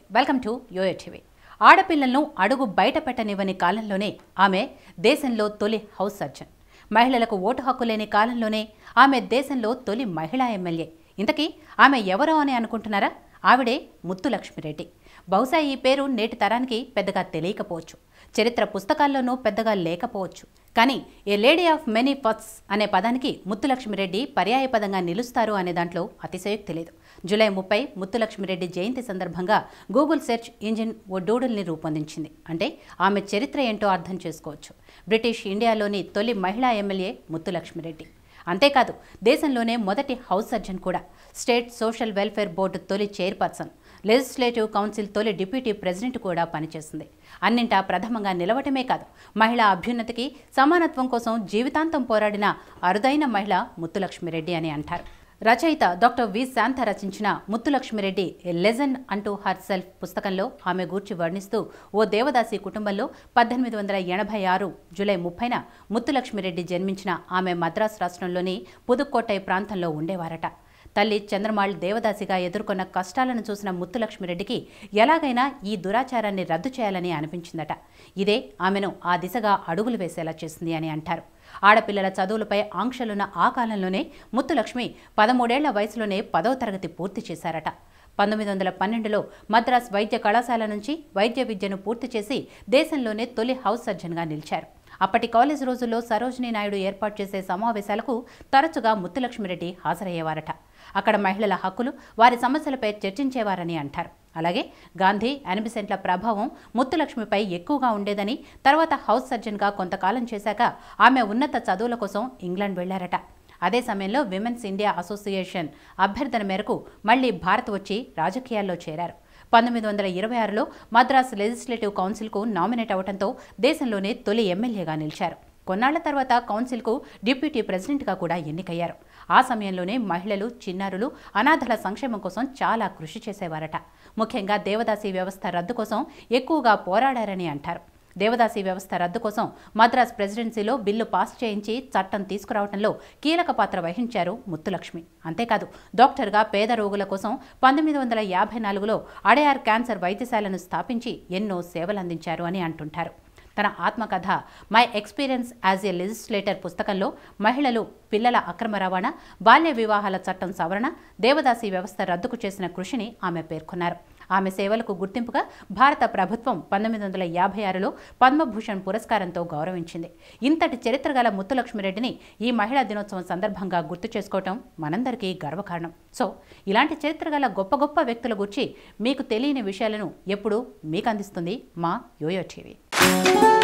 welcome to yo-yo TV ఆడపిల్లలను అడుగు బయట పెట్టనివ్వని కాలంలోనే ఆమె దేశంలో తొలి హౌస్ సర్జన్ మహిళలకు ఓటు హక్కు లేని కాలంలోనే ఆమె దేశంలో తొలి మహిళా ఎమ్మెల్యే ఇంతకీ ఆమె ఎవరో అని అనుకుంటున్నారా ఆవిడే ముత్తులక్ష్మిరెడ్డి బహుశా ఈ పేరు నేటి తరానికి పెద్దగా తెలియకపోవచ్చు చరిత్ర పుస్తకాల్లోనూ పెద్దగా లేకపోవచ్చు కానీ a lady of many firsts అనే పదానికి ముత్తులక్ష్మిరెడ్డి పర్యాయపదంగా నిలుస్తారు అనే దాంట్లో అతిశయోక్తి లేదు జూలై ముప్పై ముత్తులక్ష్మిరెడ్డి జయంతి సందర్భంగా గూగుల్ సెర్చ్ ఇంజిన్ ఓ డూడుల్ని రూపొందించింది అంటే ఆమె చరిత్ర ఏంటో అర్థం చేసుకోవచ్చు బ్రిటిష్ ఇండియాలోని తొలి మహిళా ఎమ్మెల్యే ముత్తులక్ష్మిరెడ్డి అంతేకాదు దేశంలోనే మొదటి హౌస్ సర్జన్ కూడా స్టేట్ సోషల్ వెల్ఫేర్ బోర్డు తొలి చైర్పర్సన్ లెజిస్లేటివ్ కౌన్సిల్ తొలి డిప్యూటీ ప్రెసిడెంట్ కూడా పనిచేసింది అన్నింటా ప్రథమంగా నిలవటమే కాదు మహిళా అభ్యున్నతికి సమానత్వం కోసం జీవితాంతం పోరాడిన అరుదైన మహిళ ముత్తులక్ష్మిరెడ్డి అని అంటారు రచయిత డాక్టర్ వి శాంత రచించిన ముత్తులక్ష్మిరెడ్డి ఎ లెజన్ అంటూ హర్ సెల్ఫ్ పుస్తకంలో ఆమె గూర్చి వర్ణిస్తూ ఓ దేవదాసి కుటుంబంలో పద్దెనిమిది వందల ఎనభై ఆరు జూలై ముప్పైన ముత్తులక్ష్మిరెడ్డి జన్మించిన ఆమె మద్రాసు రాష్ట్రంలోని పుదుక్కోటై ప్రాంతంలో ఉండేవారట తల్లి చంద్రమాళ్ దేవదాసిగా ఎదుర్కొన్న కష్టాలను చూసిన ముత్తులక్ష్మిరెడ్డికి ఎలాగైనా ఈ దురాచారాన్ని రద్దు చేయాలని అనిపించిందట ఇదే ఆమెను ఆ దిశగా అడుగులు వేసేలా చేసింది అని అంటారు ఆడపిల్లల చదువులపై ఆంక్షలున్న ఆ కాలంలోనే ముత్తులక్ష్మి పదమూడేళ్ల వయసులోనే పదవ తరగతి పూర్తి చేశారట పంతొమ్మిది వందల పన్నెండులో మద్రాస్ వైద్య కళాశాల నుంచి వైద్య విద్యను పూర్తి చేసి దేశంలోనే తొలి హౌస్ సర్జన్గా నిలిచారు అప్పటి కాలేజ్ రోజుల్లో సరోజినీ నాయుడు ఏర్పాటు చేసే సమావేశాలకు తరచుగా ముత్తులక్ష్మిరెడ్డి హాజరయ్యేవారట అక్కడ మహిళల హక్కులు వారి సమస్యలపై చర్చించేవారని అంటారు అలాగే గాంధీ అనిబిసెంట్ల ప్రభావం ముత్తులక్ష్మిపై ఎక్కువగా ఉండేదని తర్వాత హౌస్ సర్జన్గా కొంతకాలం చేశాక ఆమె ఉన్నత చదువుల కోసం ఇంగ్లాండ్ వెళ్లారట అదే సమయంలో విమెన్స్ ఇండియా అసోసియేషన్ అభ్యర్థన మేరకు మళ్లీ భారత్ వచ్చి రాజకీయాల్లో చేరారు పంతొమ్మిది వందల ఇరవై ఆరులో మద్రాస్ లెజిస్లేటివ్ కౌన్సిల్కు నామినేట్ అవడంతో దేశంలోనే తొలి ఎమ్మెల్యేగా నిలిచారు కొన్నాళ్ల తర్వాత కౌన్సిల్కు డిప్యూటీ ప్రెసిడెంట్గా కూడా ఎన్నికయ్యారు ఆ సమయంలోనే మహిళలు చిన్నారులు అనాథల సంక్షేమం కోసం చాలా కృషి చేసేవారట ముఖ్యంగా దేవదాసి వ్యవస్థ రద్దు కోసం ఎక్కువగా పోరాడారని అంటారు దేవదాసి వ్యవస్థ రద్దు కోసం మద్రాస్ ప్రెసిడెన్సీలో బిల్లు పాస్ చేయించి చట్టం తీసుకురావడంలో కీలక పాత్ర వహించారు ముత్తులక్ష్మి అంతేకాదు డాక్టర్గా పేద రోగుల కోసం పంతొమ్మిది వందల యాభై నాలుగులో అడయార్ క్యాన్సర్ వైద్యశాలను స్థాపించి ఎన్నో సేవలందించారు అని అంటుంటారు తన ఆత్మకథ my experience as a legislator పుస్తకంలో మహిళలు పిల్లల అక్రమ రవాణా బాల్య వివాహాల చట్టం సవరణ దేవదాసి వ్యవస్థ రద్దుకు చేసిన కృషిని ఆమె పేర్కొన్నారు ఆమె సేవలకు గుర్తింపుగా భారత ప్రభుత్వం పంతొమ్మిది వందల యాభై ఆరులో పద్మభూషణ్ పురస్కారంతో గౌరవించింది ఇంతటి చరిత్ర గల ముత్తులక్ష్మిరెడ్డిని ఈ మహిళా దినోత్సవం సందర్భంగా గుర్తు చేసుకోవటం మనందరికీ గర్వకారణం సో ఇలాంటి చరిత్ర గల గొప్ప గొప్ప వ్యక్తుల గురించి మీకు తెలియని విషయాలను ఎప్పుడూ మీకు అందిస్తుంది మా యోయో టీవీ